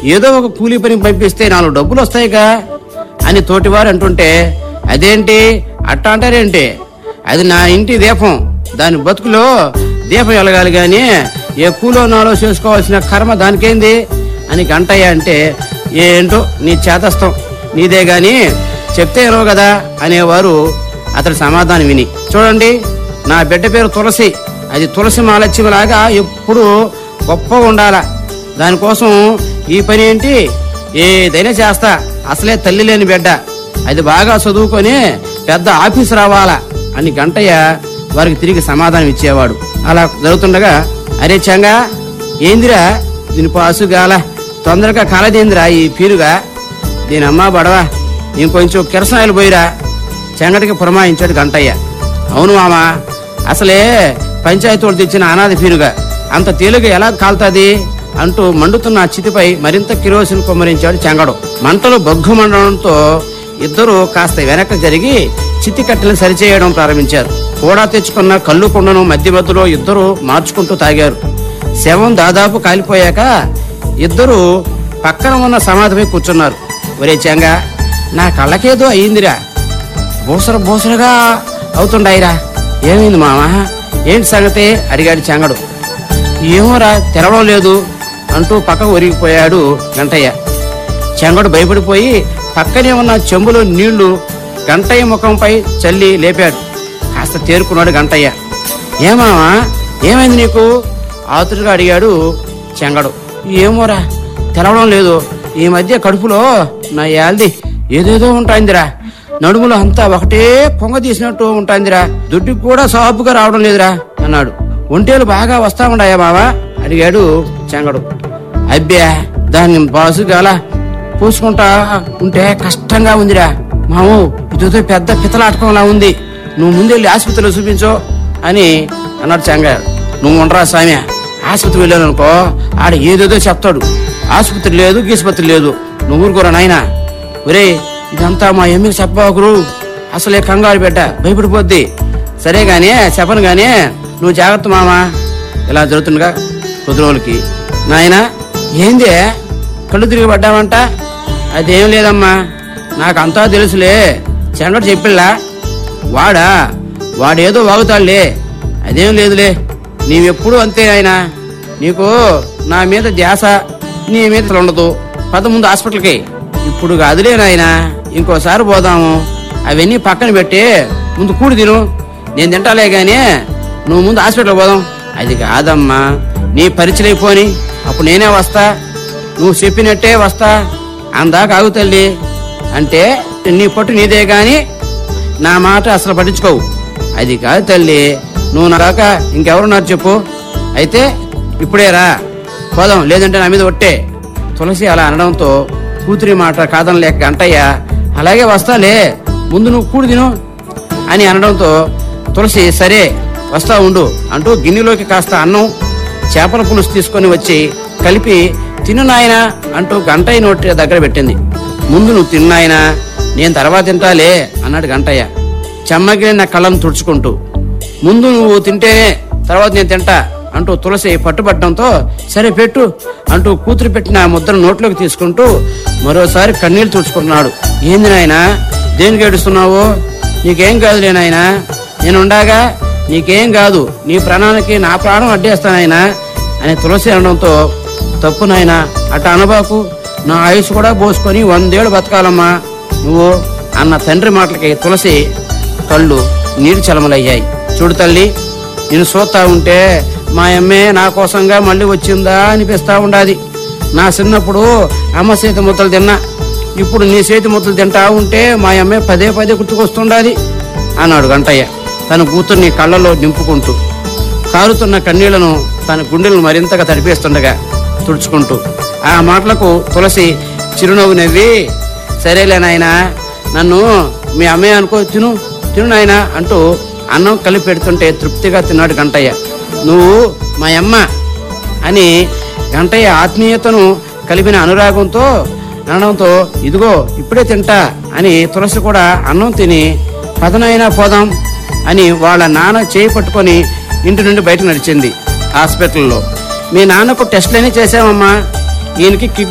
ఏదో ఒక కూలీ పని పంపిస్తే నాలుగు డబ్బులు వస్తాయిగా అని తోటివారు అంటుంటే అదేంటి అట్ట అంటారేంటి అది నా ఇంటి దీపం దాని బతుకులో దీపం వెలగాలి గాని ఏ కూలో నాలో చేసుకోవాల్సిన కర్మ దానికేంది అని గంటయ్య అంటే ఏంటో నీ చేతస్థం నీదే గాని చెప్తే ఏనో కదా అనేవారు అతడి సమాధానం విని చూడండి నా బిడ్డ పేరు తులసి అది తులసి మాలక్ష్మిలాగా ఎప్పుడు గొప్పగా ఉండాల దానికోసం ఈ పని ఏంటి ఏదైనా చేస్తా అసలే తల్లి లేని బిడ్డ అది బాగా చదువుకొని పెద్ద ఆఫీస్ రావాలా అని గంటయ్య వారికి తిరిగి సమాధానం ఇచ్చేవాడు అలా జరుగుతుండగా అరే చంగా ఏందిరా దీని పాసు గాల తొందరగా కాలదేందిరా ఈ పీరుగా దీని అమ్మా బడవా ఇంకొంచెం కిరసనాయలు పోయిరా చెంగటికి పురమాయించాడు గంటయ్య అవును మామా అసలే పంచాయతీ వాళ్ళు తెచ్చిన అనాథ పీరుగా అంత తేలిక ఎలా కాల్తాది అంటూ మండుతున్న ఆ చితిపై మరింత కిరోసిన్ కుమ్మరించాడు చెంగడు మంటలు బగ్గు మండడంతో ఇద్దరు కాస్త వెనక్కి జరిగి చితి కట్టెలను సరిచేయడం ప్రారంభించారు కూడా తెచ్చుకున్న కళ్ళు కుండను మధ్య మధ్యలో ఇద్దరు మార్చుకుంటూ తాగారు శవం దాదాపు కాలిపోయాక ఇద్దరు పక్కన ఉన్న సమాధిపై కూర్చున్నారు ఒరే చెంగా నా కళ్ళకేదో అయ్యిందిరా బోసర బోసరగా అవుతుండాయిరా ఏమైంది మామా ఏంటి సంగతి అడిగాడు చెంగడు ఏమోరా తెరవడం లేదు అంటూ పక్కకు ఒరిగిపోయాడు గంటయ్య చెంగడు భయపడిపోయి పక్కనే ఉన్న చెంబులో నీళ్లు గంటయ్య ముఖంపై చల్లి లేపాడు కాస్త తేరుకున్నాడు గంటయ్య ఏమావా ఏమైంది నీకు ఆతురుగా అడిగాడు చెంగడు ఏమోరా తెలవడం లేదు ఈ మధ్య కడుపులో నా యాల్ది ఏదేదో ఉంటాయిందిరా నడుములో అంతా ఒకటే పొంగ తీసినట్టు ఉంటాయిందిరా దుడ్డుకి కూడా సాపుగా రావడం లేదురా అన్నాడు ఒంటేలు బాగా వస్తా ఉన్నాయా మావా అడిగాడు చెంగడు అబ్బే దాన్ని బాసు గాల పూసుకుంటా ఉంటే కష్టంగా ఉందిరా మాము ఇదేదో పెద్ద పితలాటకంలా ఉంది నువ్వు ముందెళ్ళి ఆసుపత్రిలో చూపించు అని అన్నాడు చెంగారు నువ్వు ఉండరా స్వామి ఆసుపత్రి వెళ్ళాను అనుకో ఆడ ఏదేదో చెప్తాడు ఆసుపత్రి లేదు గీసుపత్రి లేదు నువ్వు ఊరుకోరా నాయనా ఒరే ఇదంతా మా ఎమ్మికి చెప్పబాకురు అసలే కంగారు బిడ్డ భయపడిపోద్ది సరే గాని చెప్పను గాని నువ్వు జాగ్రత్త మామా ఇలా జరుగుతుండగా కొద్ది రోజులకి నాయనా ఏందే కళ్ళు తిరిగి పడ్డావంట అదేం లేదమ్మా నాకంతా తెలుసులే చెంగడు చెప్పిల్లా వాడా వాడేదో వాగుతాడులే అదేం లేదులే నీవెప్పుడు అంతే ఆయన నీకు నా మీద ధ్యాస నీ మీద ఉండదు పద ముందు హాస్పిటల్కి ఇప్పుడు కాదులే నాయనా ఇంకోసారి పోదాము అవన్నీ పక్కన పెట్టి ముందు కూడి తిను నేను తింటాలే గాని నువ్వు ముందు హాస్పిటల్ పోదాం అది కాదమ్మా నీ పరిచయం పోని అప్పుడు నేనే వస్తా నువ్వు చెప్పినట్టే వస్తా అందాక ఆగు తల్లి అంటే నీ పట్టు నీదే గాని నా మాట అసలు పట్టించుకోవు అది కాదు తల్లి నువ్వు నా రాక ఇంకెవరున్నారు చెప్పు అయితే ఇప్పుడే రా పోదాం లేదంటే నా మీద ఒట్టే తులసి అలా అనడంతో కూతురి మాట కాదనలేక గంటయ్య అలాగే వస్తాలే ముందు నువ్వు కూడి తిను అని అనడంతో తులసి సరే వస్తా ఉండు అంటూ గిన్నెలోకి కాస్త అన్నం చేపల పులుసు తీసుకొని వచ్చి కలిపి తిను నాయనా అంటూ గంటయ్య నోటి దగ్గర పెట్టింది ముందు నువ్వు తిను నాయనా నేను తర్వాత తింటాలే అన్నాడు గంటయ్య చెమ్మగిలిన కళ్ళను తుడుచుకుంటూ ముందు నువ్వు తింటేనే తర్వాత నేను తింటా అంటూ తులసి పట్టుబట్టడంతో సరే పెట్టు అంటూ కూతురు పెట్టిన ముద్రను నోట్లోకి తీసుకుంటూ మరోసారి కన్నీళ్లు తుడుచుకుంటున్నాడు ఏంది నాయనా దేనికి ఏడుస్తున్నావు నీకేం కాదులే నాయనా నేనుండగా నీకేం కాదు నీ ప్రాణానికి నా ప్రాణం అడ్డేస్తానాయనా అని తులసి అనడంతో తప్పు నాయనా అట్ట అనబాకు నా ఆయుష్ కూడా పోసుకొని వందేళ్ళు బతకాలమ్మా నువ్వు అన్న తండ్రి మాటలకి తులసి కళ్ళు నీరు చలమలయ్యాయి చూడు తల్లి నేను చూస్తా ఉంటే మా అమ్మే నా కోసంగా మళ్ళీ వచ్చిందా అనిపిస్తా ఉండాది నా చిన్నప్పుడు అమ్మ చేతి ముద్దలు తిన్నా ఇప్పుడు నీ చేతి ముద్దలు తింటా ఉంటే మా అమ్మే పదే పదే గుర్తుకొస్తుండాది అన్నాడు గంటయ్య తన కూతుర్ని కళ్ళలో నింపుకుంటూ కారుతున్న కన్నీళ్లను తన గుండెలను మరింతగా తడిపేస్తుండగా తుడుచుకుంటూ ఆ మాటలకు తులసి చిరునవ్వు నవ్వి సరేలే నాయనా నన్ను మీ అమ్మే అనుకో తిను తిను నాయనా అంటూ అన్నం కలిపి పెడుతుంటే తృప్తిగా తిన్నాడు గంటయ్య నువ్వు మా అమ్మ అని గంటయ్య ఆత్మీయతను కలిపిన అనురాగంతో అనడంతో ఇదిగో ఇప్పుడే తింటా అని తులసి కూడా అన్నం తిని పదనైనా పోదాం అని వాళ్ళ నాన్న చేయి పట్టుకొని ఇంటి నుండి బయటకు నడిచింది హాస్పిటల్లో మీ నాన్నకు టెస్ట్లన్నీ చేసామమ్మా ఈయనకి కిడ్నీ